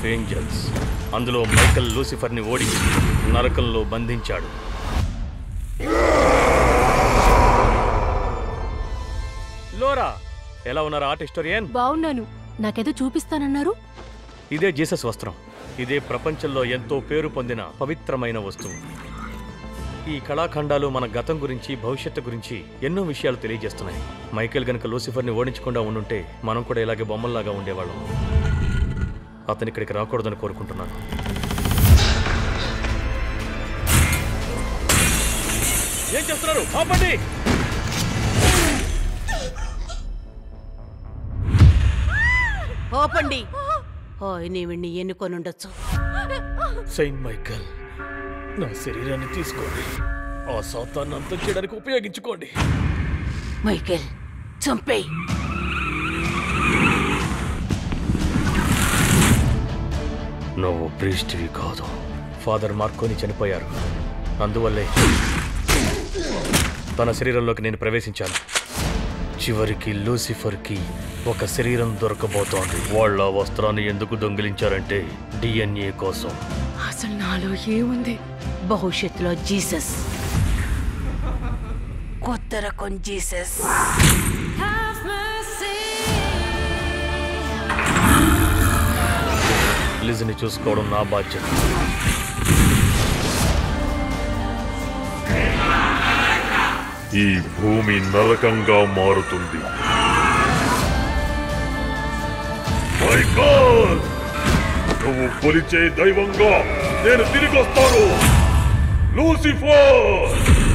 Of angels అందులో Michael లూసిఫర్ని ఓడించి నరకంలో బంధించాడు లోరా ఎలా ఉన్నారు ఆర్ట్ హిస్టోరియన్ బాగున్నాను నాకేదో చూపిస్తానన్నారు ఇదే జీసస్ వస్త్రం ఇదే ప్రపంచంలో ఎంతో పేరు పొందిన పవిత్రమైన వస్తువు ఈ కళాఖండాలు మన గతం గురించి భవిష్యత్తు గురించి ఎన్నో విషయాలు తెలియజేస్తున్నాయి మైకేల్ గనుక లూసిఫర్ని ఓడించకుండా ఉండుంటే మనం కూడా ఇలాగే బొమ్మల్లాగా ఉండేవాళ్ళం అతను ఇక్కడికి రాకూడదని కోరుకుంటున్నాను ఏం చేస్తున్నారు ఆపండి ఓపండి ఆయన ఈవిడ్ని ఎన్నుకొనుండొచ్చు సెయింట్ మైకల్ నా శరీరాన్ని తీసుకోండి ఆ సాతాన్ని అంతం చేయడానికి ఉపయోగించుకోండి మైకేల్ చంపేయ్ నువ్వు ప్రీస్టివి కాదు ఫాదర్ మార్కోని చనిపోయారు అందువల్లే తన శరీరంలోకి నేను ప్రవేశించాను చివరికి లూసిఫర్కి ఒక శరీరం దొరకబోతోంది వాళ్ళ ఆ వస్త్రాన్ని ఎందుకు దొంగిలించారంటే డిఎన్ఏ కోసం అసలు నాలో ఏముంది భవిష్యత్తులో జీసస్ కొత్త రకం జీసస్ లిజ్ని చూసుకోవడం నా బాధ్యత ఈ భూమి నరకంగా మారుతుంది మైకల్! నువ్వు కొలిచే దైవంగా నేను తిరిగి వస్తాను లూసిఫర్